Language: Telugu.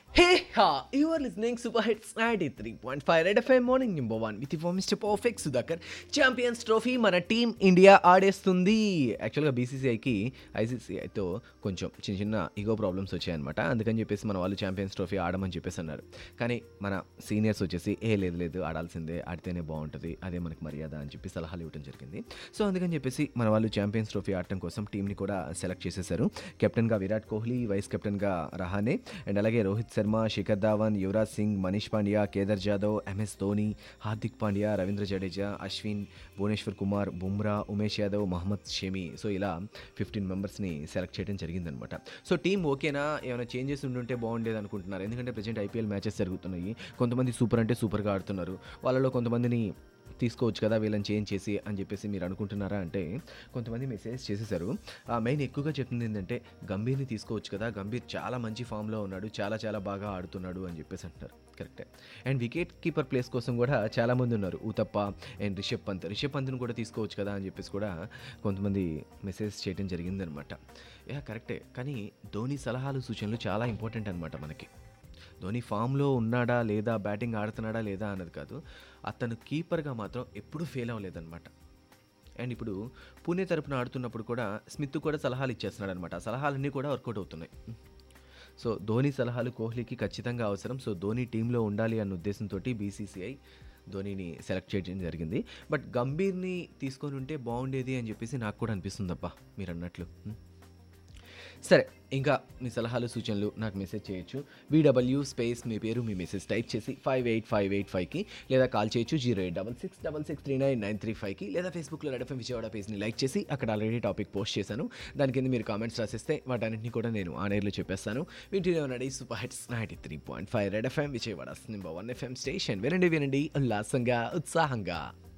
Hey ha! You are listening Super Hits 93.5 Red FM Morning Number 1 with your Mr. Perfect Sudhakar. Champions trophy మన టీం ఇండియా ఆడేస్తుంది యాక్చువల్గా బీసీసీఐకి ఐసీసీఐతో కొంచెం చిన్న చిన్న ఈగో ప్రాబ్లమ్స్ వచ్చాయన్నమాట అందుకని చెప్పేసి మన వాళ్ళు ఛాంపియన్స్ ట్రోఫీ ఆడమని చెప్పేసి అన్నారు కానీ మన సీనియర్స్ వచ్చేసి ఏ లేదు లేదు ఆడాల్సిందే ఆడితేనే బాగుంటుంది అదే మనకి మర్యాద అని చెప్పి సలహాలు ఇవ్వడం జరిగింది సో అందుకని చెప్పేసి మన వాళ్ళు ఛాంపియన్స్ ట్రోఫీ ఆడటం కోసం టీంని కూడా సెలెక్ట్ చేసేసారు కెప్టెన్గా విరాట్ కోహ్లీ వైస్ కెప్టెన్గా రహానే అండ్ అలాగే రోహిత్ శర్మ శిఖర్ ధావన్ యువరాజ్ సింగ్ మనీష్ పాండ్యా కేదర్ జాదవ్ ఎంఎస్ ధోని హార్దిక్ పాండ్యా రవీంద్ర జడేజా అశ్విన్ భువనేశ్వర్ కుమార్ బుమ్రా ఉమేష్ యాదవ్ మహమ్మద్ షమి సో ఇలా ఫిఫ్టీన్ మెంబర్స్ని సెలెక్ట్ చేయడం జరిగిందనమాట సో టీం ఓకేనా ఏమైనా చేంజెస్ ఉండుంటే బాగుండేది అనుకుంటున్నారు ఎందుకంటే ప్రజెంట్ ఐపీఎల్ మ్యాచెస్ జరుగుతున్నాయి కొంతమంది సూపర్ అంటే సూపర్గా ఆడుతున్నారు వాళ్ళలో కొంతమందిని తీసుకోవచ్చు కదా వీళ్ళని చేంజ్ చేసి అని చెప్పేసి మీరు అనుకుంటున్నారా అంటే కొంతమంది మెసేజ్ చేసేసారు ఆ మెయిన్ ఎక్కువగా చెప్తుంది ఏంటంటే గంభీర్ని తీసుకోవచ్చు కదా గంభీర్ చాలా మంచి ఫామ్లో ఉన్నాడు చాలా చాలా బాగా ఆడుతున్నాడు అని చెప్పేసి అంటున్నారు కరెక్టే అండ్ వికెట్ కీపర్ ప్లేస్ కోసం కూడా చాలామంది ఉన్నారు ఊతప్ప అండ్ రిషబ్ పంత్ రిషబ్ పంత్ని కూడా తీసుకోవచ్చు కదా అని చెప్పేసి కూడా కొంతమంది మెసేజ్ చేయడం జరిగిందనమాట యా కరెక్టే కానీ ధోని సలహాలు సూచనలు చాలా ఇంపార్టెంట్ అనమాట మనకి ధోని ఫామ్లో ఉన్నాడా లేదా బ్యాటింగ్ ఆడుతున్నాడా లేదా అన్నది కాదు అతను కీపర్గా మాత్రం ఎప్పుడూ ఫెయిల్ అవ్వలేదన్నమాట అండ్ ఇప్పుడు పూణే తరపున ఆడుతున్నప్పుడు కూడా స్మిత్ కూడా సలహాలు ఇచ్చేస్తున్నాడు అనమాట ఆ సలహాలన్నీ కూడా వర్కౌట్ అవుతున్నాయి సో ధోని సలహాలు కోహ్లీకి ఖచ్చితంగా అవసరం సో ధోని టీంలో ఉండాలి అన్న ఉద్దేశంతో బీసీసీఐ ధోనిని సెలెక్ట్ చేయడం జరిగింది బట్ గంభీర్ని తీసుకొని ఉంటే బాగుండేది అని చెప్పేసి నాకు కూడా అనిపిస్తుందబ్బా మీరు అన్నట్లు సరే ఇంకా మీ సలహాలు సూచనలు నాకు మెసేజ్ చేయొచ్చు వీడబ్ల్యూ స్పేస్ మీ పేరు మీ మెసేజ్ టైప్ చేసి ఫైవ్ ఎయిట్ ఫైవ్ ఎయిట్ ఫైవ్కి లేదా కాల్ చేయొచ్చు zero eight double six double six three nine nine three ఫైవ్కి లేదా ఫేస్బుక్లో రెడ్ ఎఫ్ఎం విజయవాడ పేజ్ని లైక్ చేసి అక్కడ ఆల్రెడీ టాపిక్ పోస్ట్ చేశాను దాని కింద మీరు కామెంట్స్ రాసేస్తే వాటన్నింటినీ కూడా నేను ఆ నేర్లో చెప్పేస్తాను వీటిలో నడి super hits ninety three point five red FM Vijayawada number one FM station వినండి వినండి ఉల్లాసంగా ఉత్సాహంగా